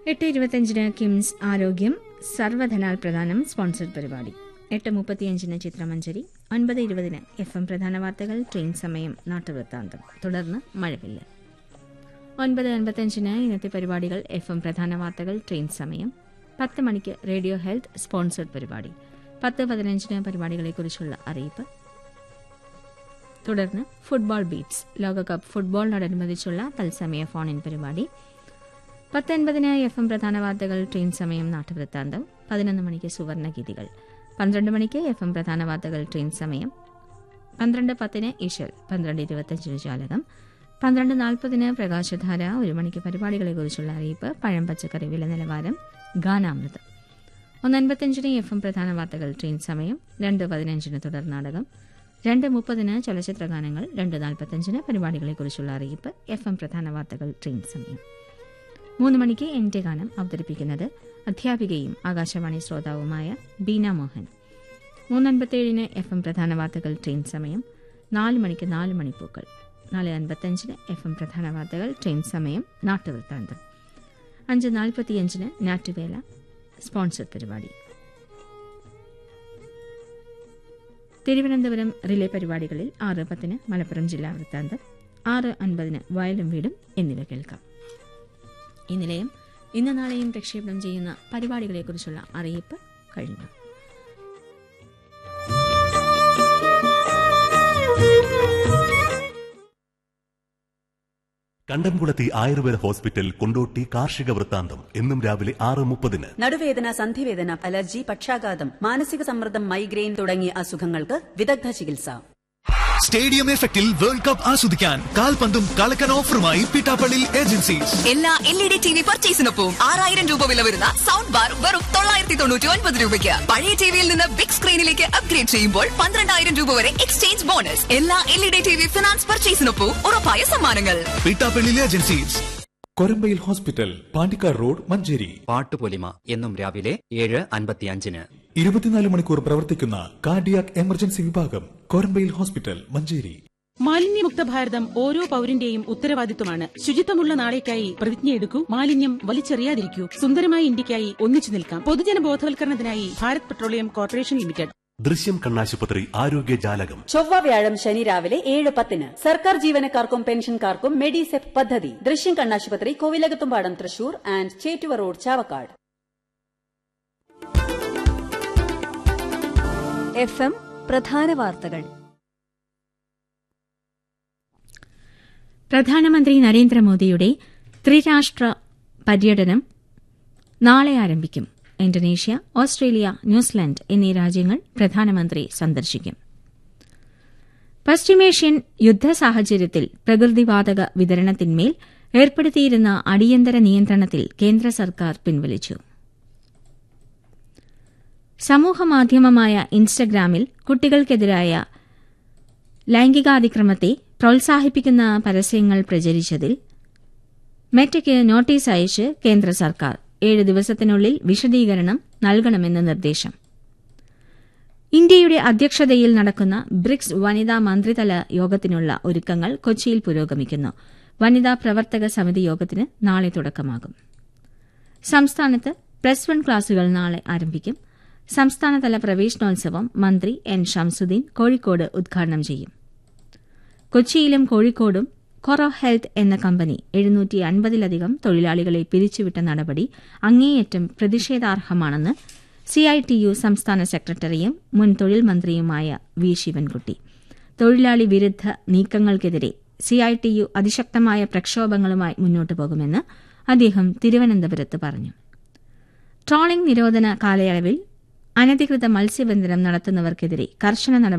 എട്ട് ഇരുപത്തിയഞ്ചിന് കിംസ് ആരോഗ്യം സർവധനാൽ പ്രധാനം സ്പോൺസർഡ് പരിപാടി എട്ട് മുപ്പത്തിയഞ്ചിന് ചിത്രമഞ്ജരി ഒൻപത് ഇരുപതിന് എഫ് എം പ്രധാന വാർത്തകൾ ട്രെയിൻ സമയം നാട്ടുവൃത്താന്തം തുടർന്ന് മഴവില്ല ഒൻപത് അൻപത്തഞ്ചിന് ഇന്നത്തെ പരിപാടികൾ എഫ് എം പ്രധാന വാർത്തകൾ ട്രെയിൻ സമയം പത്ത് മണിക്ക് റേഡിയോ ഹെൽത്ത് സ്പോൺസർഡ് പരിപാടി പത്ത് പതിനഞ്ചിന് പരിപാടികളെക്കുറിച്ചുള്ള അറിയിപ്പ് തുടർന്ന് ഫുട്ബോൾ ബീറ്റ്സ് ലോകകപ്പ് ഫുട്ബോളിനോടനുബന്ധിച്ചുള്ള തത്സമയ ഫോൺ ഇൻ പരിപാടി പത്തൊൻപതിന് എഫ് എം പ്രധാന വാർത്തകൾ ട്രെയിൻ സമയം നാട്ടുവൃത്താന്തം പതിനൊന്ന് മണിക്ക് സുവർണഗീതികൾ പന്ത്രണ്ട് മണിക്ക് എഫ് എം പ്രധാന വാർത്തകൾ ട്രെയിൻ സമയം പന്ത്രണ്ട് പത്തിന് ഇഷൽ പന്ത്രണ്ട് ഇരുപത്തഞ്ചിന് ജാലകം പന്ത്രണ്ട് നാൽപ്പതിന് പ്രകാശധാര ഒരു മണിക്ക് പരിപാടികളെക്കുറിച്ചുള്ള അറിയിപ്പ് പഴം പച്ചക്കറി വില നിലവാരം ഗാനാമൃതം ഒന്നൻപത്തഞ്ചിന് എഫ് എം പ്രധാന വാർത്തകൾ ട്രെയിൻ സമയം രണ്ട് പതിനഞ്ചിന് തുടർ നാടകം രണ്ട് മുപ്പതിന് ചലച്ചിത്ര ഗാനങ്ങൾ രണ്ട് നാൽപ്പത്തഞ്ചിന് പരിപാടികളെക്കുറിച്ചുള്ള അറിയിപ്പ് എഫ് എം പ്രധാന വാർത്തകൾ ട്രെയിൻ സമയം മൂന്ന് മണിക്ക് എന്റെ ഗാനം അവതരിപ്പിക്കുന്നത് അധ്യാപികയും ആകാശവാണി ശ്രോതാവുമായ ബീന മോഹൻ മൂന്നൻപത്തേഴിന് എഫ് എം പ്രധാന വാർത്തകൾ ട്രെയിൻ സമയം നാല് മണിക്ക് നാല് മണിപ്പൂക്കൾ നാല് അൻപത്തഞ്ചിന് എഫ് എം പ്രധാന വാർത്തകൾ ട്രെയിൻ സമയം നാട്ടുവൃത്താന്തം അഞ്ച് നാൽപ്പത്തിയഞ്ചിന് നാറ്റുവേല സ്പോൺസർ പരിപാടി തിരുവനന്തപുരം റിലേ പരിപാടികളിൽ ആറ് പത്തിന് മലപ്പുറം ജില്ലാ വൃത്താന്തം ആറ് അൻപതിന് വയലും വീടും എന്നിവ കേൾക്കാം ഈ നിലയം ഇന്ന് നാളെയും പ്രക്ഷേപണം ചെയ്യുന്ന പരിപാടികളെക്കുറിച്ചുള്ള അറിയിപ്പ് കഴിഞ്ഞു കണ്ടംകുളത്തി ആയുർവേദ ഹോസ്പിറ്റൽ കൊണ്ടോട്ടി കാർഷിക വൃത്താന്തം എന്നും രാവിലെ ആറ് മുപ്പതിന് നടുവേദന സന്ധിവേദന അലർജി പക്ഷാഘാതം മാനസിക സമ്മർദ്ദം മൈഗ്രെയിൻ തുടങ്ങിയ അസുഖങ്ങൾക്ക് വിദഗ്ധ ചികിത്സ സ്റ്റേഡിയം എഫക്റ്റിൽ വേൾഡ് കപ്പ് ആസ്വദിക്കാൻ കാൽപന്തും കളക്കൻ ഓഫറുമായി പിട്ടാപ്പള്ളി ഏജൻസീസ് എല്ലാ L E D T V പർച്ചേസിനൊപ്പം ആറായിരം രൂപ വില വരുന്ന സൗണ്ട് ബാർ വെറും തൊള്ളായിരത്തി തൊണ്ണൂറ്റി ഒൻപത് രൂപയ്ക്ക് പഴയ ടിവിയിൽ നിന്ന് ബിഗ് സ്ക്രീനിലേക്ക് അപ്ഗ്രേഡ് ചെയ്യുമ്പോൾ പന്ത്രണ്ടായിരം രൂപ വരെ എക്സ്ചേഞ്ച് ബോണസ് എല്ലാ L E D T V finance പർച്ചേസിനൊപ്പം ഉറപ്പായ സമ്മാനങ്ങൾ Pittappilly agencies Korambayil hospital Pandikkad road Manjeri പാട്ടുപൊലിമ എന്നും രാവിലെ ഏഴ് അൻപത്തിയഞ്ചിന് ഇരുപത്തിനാല് മണിക്കൂർ പ്രവർത്തിക്കുന്ന കാർഡിയാക് എമർജൻസി വിഭാഗം കൊരമ്പയിൽ ഹോസ്പിറ്റൽ മഞ്ചേരി മാലിന്യമുക്ത ഭാരതം ഓരോ പൌരന്റെയും ഉത്തരവാദിത്വമാണ് ശുചിത്വമുള്ള നാളേക്കായി പ്രതിജ്ഞയെടുക്കൂ മാലിന്യം വലിച്ചെറിയാതിരിക്കൂ സുന്ദരമായ ഇന്ത്യക്കായി ഒന്നിച്ചു നിൽക്കാം പൊതുജന ബോധവൽക്കരണത്തിനായി Bharat petroleum corporation limited Drishyam കണ്ണാശുപത്രി ആരോഗ്യ ജാലകം ചൊവ്വ വ്യാഴം ശനി രാവിലെ ഏഴ് പത്തിന് സർക്കാർ ജീവനക്കാർക്കും പെൻഷൻകാർക്കും മെഡിസെപ് പദ്ധതി ദൃശ്യം കണ്ണാശുപത്രി Kovilakathumpadam Thrissur and Chettuva road Chavakkad F M പ്രധാന വാർത്തകൾ പ്രധാനമന്ത്രി നരേന്ദ്രമോദിയുടെ ത്രിരാഷ്ട്ര പര്യടനം നാളെ ആരംഭിക്കും ഇന്തോനേഷ്യ ഓസ്ട്രേലിയ ന്യൂസിലൻഡ് എന്നീ രാജ്യങ്ങൾ പ്രധാനമന്ത്രി സന്ദർശിക്കും പശ്ചിമേഷ്യൻ യുദ്ധ സാഹചര്യത്തിൽ പ്രകൃതിവാതക വിതരണത്തിന്മേൽ ഏർപ്പെടുത്തിയിരുന്ന അടിയന്തര നിയന്ത്രണത്തിൽ കേന്ദ്ര സർക്കാർ പിൻവലിച്ചു സമൂഹമാധ്യമമായ ഇൻസ്റ്റഗ്രാമിൽ കുട്ടികൾക്കെതിരായ ലൈംഗികാതിക്രമത്തെ പ്രോത്സാഹിപ്പിക്കുന്ന പരസ്യങ്ങൾ പ്രചരിച്ചതിൽ മെറ്റയ്ക്ക് നോട്ടീസ് അയച്ച് കേന്ദ്ര സർക്കാർ ഏഴ് ദിവസത്തിനുള്ളിൽ വിശദീകരണം നൽകണമെന്ന് നിർദ്ദേശം ഇന്ത്യയുടെ അധ്യക്ഷതയിൽ നടക്കുന്ന ബ്രിക്സ് വനിതാ മന്ത്രിതല യോഗത്തിനുള്ള ഒരുക്കങ്ങൾ കൊച്ചിയിൽ പുരോഗമിക്കുന്നു വനിതാ പ്രവർത്തക സമിതി യോഗത്തിന് നാളെ തുടക്കമാകും സംസ്ഥാനത്ത് പ്ലസ് വൺ ക്ലാസുകൾ നാളെ ആരംഭിക്കും സംസ്ഥാനതല പ്രവേശനോത്സവം മന്ത്രി എൻ ഷംസുദ്ദീൻ കോഴിക്കോട് ഉദ്ഘാടനം ചെയ്യും കൊച്ചിയിലും കോഴിക്കോടും കൊറോ ഹെൽത്ത് എന്ന കമ്പനി എഴുന്നൂറ്റി അൻപതിലധികം തൊഴിലാളികളെ പിരിച്ചുവിട്ട നടപടി അങ്ങേയറ്റം പ്രതിഷേധാർഹമാണെന്ന് സിഐടിയു സംസ്ഥാന സെക്രട്ടറിയും മുൻ തൊഴിൽ മന്ത്രിയുമായ വി ശിവൻകുട്ടി തൊഴിലാളി വിരുദ്ധ നീക്കങ്ങൾക്കെതിരെ സിഐടിയു അതിശക്തമായ പ്രക്ഷോഭങ്ങളുമായി മുന്നോട്ടു പോകുമെന്ന് അദ്ദേഹം തിരുവനന്തപുരത്ത് പറഞ്ഞു ട്രോളിംഗ് നിരോധന കാലയളവിൽ അനധികൃത മത്സ്യബന്ധനം നടത്തുന്നവർക്കെതിരെ കർശന നടപടി